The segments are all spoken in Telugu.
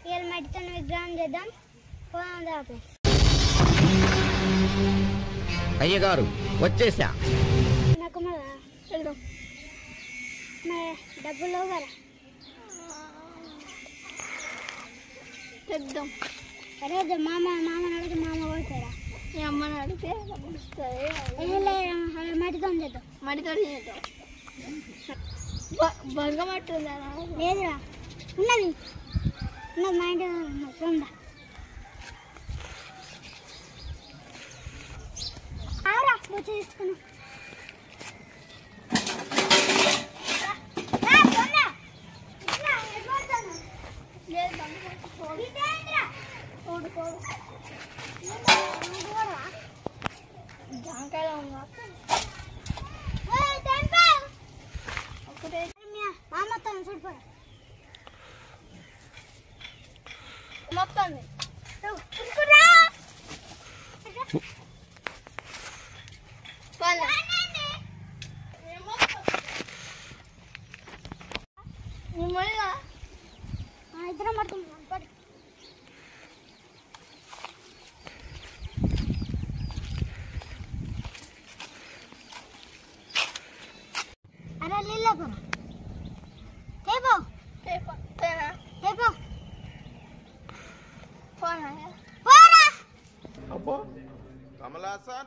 ఇవాళ మట్టితో విగ్రహం చేద్దాం పోదాం దాపే అయ్యగారు వచ్చేసా నాకు మరి వెళ్దాం మరి డబ్బులు లేవు కదా తెద్దాం అరే ఇది మామ మామని అడిగితే మామ కొడతాడా మీ అమ్మని అడిగితే డబ్బులు ఇస్తుంది ఏ లేదు, అలా మట్టితో చేద్దాం మడితో చేద్దాం బంగమట్టు ఉందా లేదురా ఉన్నది ఉన్నది మా ఇంటి ఉందా ఆరా వచ్చి తీసుకున్నా జాంకాయలో ఉందా ఒకటే మామతో చూడిపోరా మొత్తం మిమ్మల్ని ఇద్దరం పడుకుంటున్నాం పడు అరే లీలాపురం ఏపో ఏపో ఫోన్ పోరా అబ్బో కమలాసన్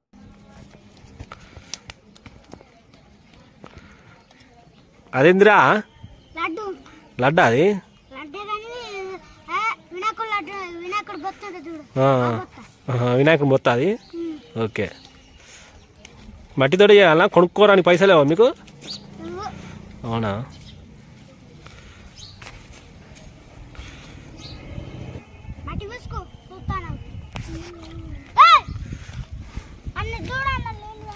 అదేందిరా లడ్డు లడ్డా అది లడ్డే కానీ ఆ, వినాయకుడు లడ్డు వినాయకుడు బొత్తుంది చూడు ఆ, ఆ బొత్త. ఆహా, వినాయకుని మొత్తం అది ఉమ్. ఓకే మట్టితోటి చేయాలా కొనుక్కోరాని పైసలేవా మీకు నువ్వు అవునా మట్టి పూసుకో చూస్తాను ఏయ్! అన్న చూడన్న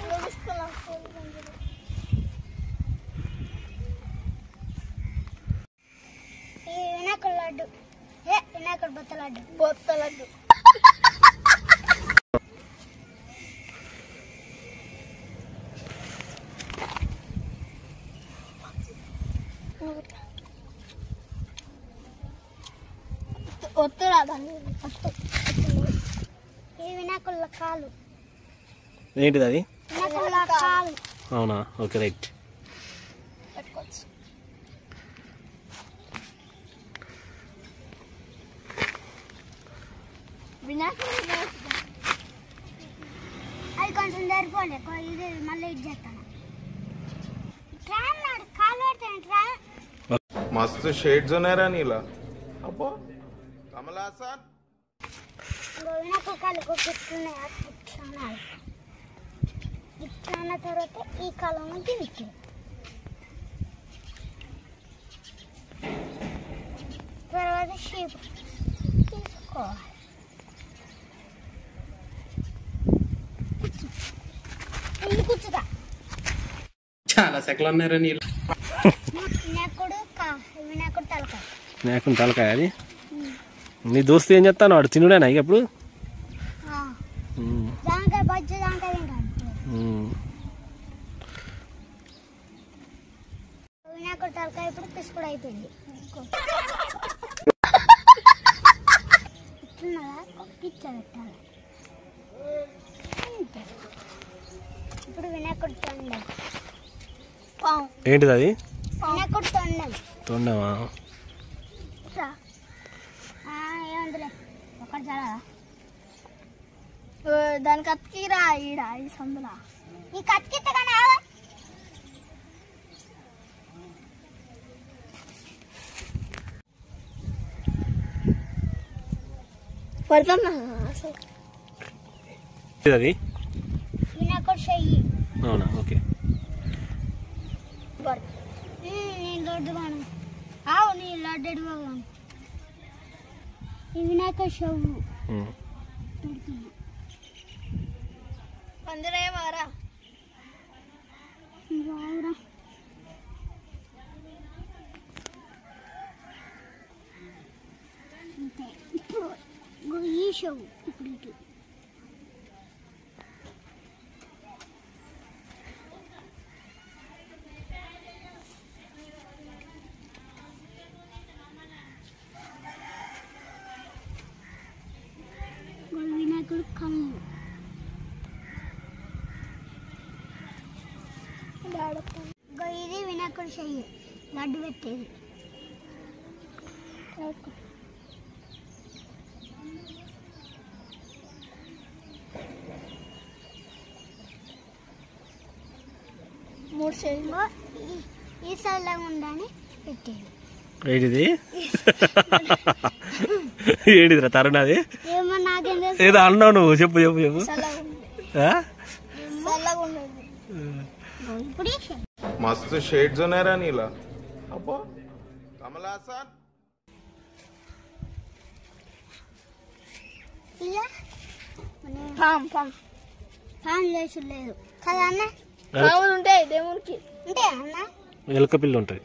ఈ వినాయకుడు లడ్డు ఏ వినాయకుడు బొత్త లడ్డు బొత్త లడ్డు ఒత్తురా దాన్ని ఈ వినాయకుల కాలు ఏంటిది అది వినాయకుల కాలు అవునా ఓకే రైట్ పెట్టుకోవచ్చు వినాయకుడు అది కొంచెం సరిపోలే కొ- ఇది మళ్ళీ ఇది చేస్తాను ట్రాన్ నాడు కాలు పెడతాను ట్రాన్ మస్తు షేడ్స్ ఉన్నాయరా నీలా అబ్బో కమలాసన్ ఇంకో వినాయకుల కాలు ఇట్లున్నాయి ఇట్లా ఇట్లా అన్న తర్వాత ఈ కాలం నుంచి ఇట్లా తర్వాత షేప్ తీసుకోవాలి కూర్చో. ఇల్లు కూర్చుదా చాలా సెకలు ఉన్నారా నీళ్ళు వినాయకుడు కా వినాయకుడు తలకాయ వినాయకుని తలకాయ అది నీ దోస్తు ఏం చెప్తాను వాడు తినుడేనా ఇక ఇప్పుడు ఆ, ఉమ్, జాంకాయ బజ్జ జాంకాయ తింటాడు ఉమ్. వినాయకుడు తలకాయ ఇప్పుడు పిసుకుడు అయిపోయింది ఇట్లున్నదా పిచ్చ పెట్టాలి అంతే. ఇప్పుడు వినాయకుడు తొండం పాము ఏంటిది అది వినాయకుడు తొండం తొండమా ఇట్లా. ఆ, ఏముందిలే ఒకటి చాలా ఓ, దానికి అతికిరా ఈడ ఈ సందులా ఈ కత్తికిత్త కానీ పడుతున్నా అసలు ఏంటిది అది వినాయకుడు చెయ్యి అవునా ఓకే ఉమ్, నేను దొడ్డుగాను ఆవు నీ లడ్డెడుగాను ఈ వినాయకుడు చెవు ఉమ్. అందరే వారా బాగురా అంతే ఇప్పుడు ఇగో ఈ షో ఇప్పుడు ఇటు ఇగో ఇది వినాయకుడి చెయ్యి లడ్డు పెట్టేది మూడు చేయి ఇగో ఈ- ఈ సైడ్లో ఉండని పెట్టేది ఏంటిది ఏంటిదిరా తరుణ్ అది ఏమో నాకేం తెలుసు ఏదో అన్నావు నువ్వు చెప్పు చెప్పు చెప్పు చల్లగా ఉంది ఆ? చల్లగా ఉండదు ఇగో ఇప్పుడు ఈ చెయ్యి. मस्त शेड्स ఉన్నాయరా నీలా అబ్బో కమల్ హాసన్ ఇక మన పాము పాము ఫ్యాన్ లేచి లేదు కదా అన్న పాములు ఉంటాయి దేవునికి అంటే అన్న ఎలక పిల్ల ఉంటుంది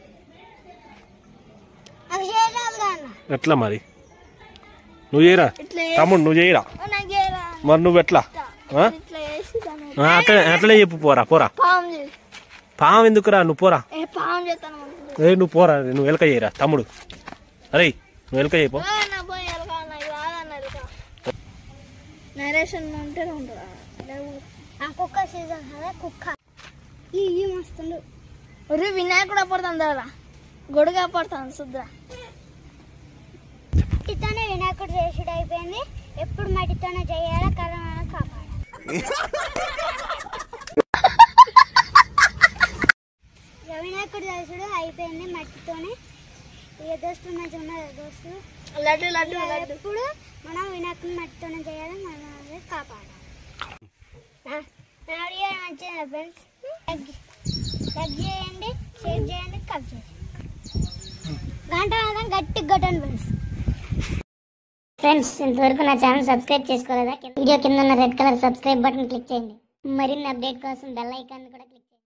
అవి చేయరాదు కదా అన్న ఎట్లా మరి నువ్వు చేయరా ఇట్లా తమ్ముడు నువ్వు చేయరా చేసి నాకు చేయరా. మరి నువ్వు ఎట్లా ఆ? ఇట్లా చేసి దాన్ని ఆ, అట్లా అట్లనే చెప్పు పోరా పోరా పాము చేసి పాము ఎందుకురా నువ్వు పోరా ఏ పాము చేస్తాను అనుకుంటున్నా. ఏ నువ్వు పోరా నువ్వు ఎలక చేయరా తమ్ముడు అరే నువ్వు ఎలక చేయపో ఓ, నా పోయి ఎలక, నాకు రాదన్న ఎలక. నరేషన్ ఉంటేనే ఉంటుందా లేవు. ఆ కుక్క సీజన్ కదా కుక్క ఈ ఈ మస్తుండు ఒరే వినాయకుడు పడుతుంది రా గొడుగు పడుతుంది శుద్ర మట్టితోనే వినాయకుడు చేసుడు అయిపోయింది ఎప్పుడు మట్టితోనే చేయాలా కరోనా కాపాడాలి ఇక వినాయకుడు చేసుడు అయిపోయింది మట్టితోనే ఇక దోస్తులు మంచిగా ఉన్నారు దోస్తులు లడ్డు లడ్డు లడ్డు ఎప్పుడు మనం వినాయకుడిని మట్టితోనే చేయాలి మనం అదే కాపాడాలి నా- నా వీడియో మంచిగా ఫ్రెండ్స్ లైక్ చేయండి షేర్ చేయండి కప్ చేయండి గంట మాత్రం గట్టి కొట్టండి ఫ్రెండ్స్ ఫ్రెండ్స్ ఇంతవరకు నా ఛానల్ సబ్స్క్రైబ్ చేసుకోలేదా వీడియో కింద ఉన్న red colour subscribe button click చేయండి మరిన్ని అప్డేట్ కోసం బెల్ ఐకాన్ కూడా క్లిక్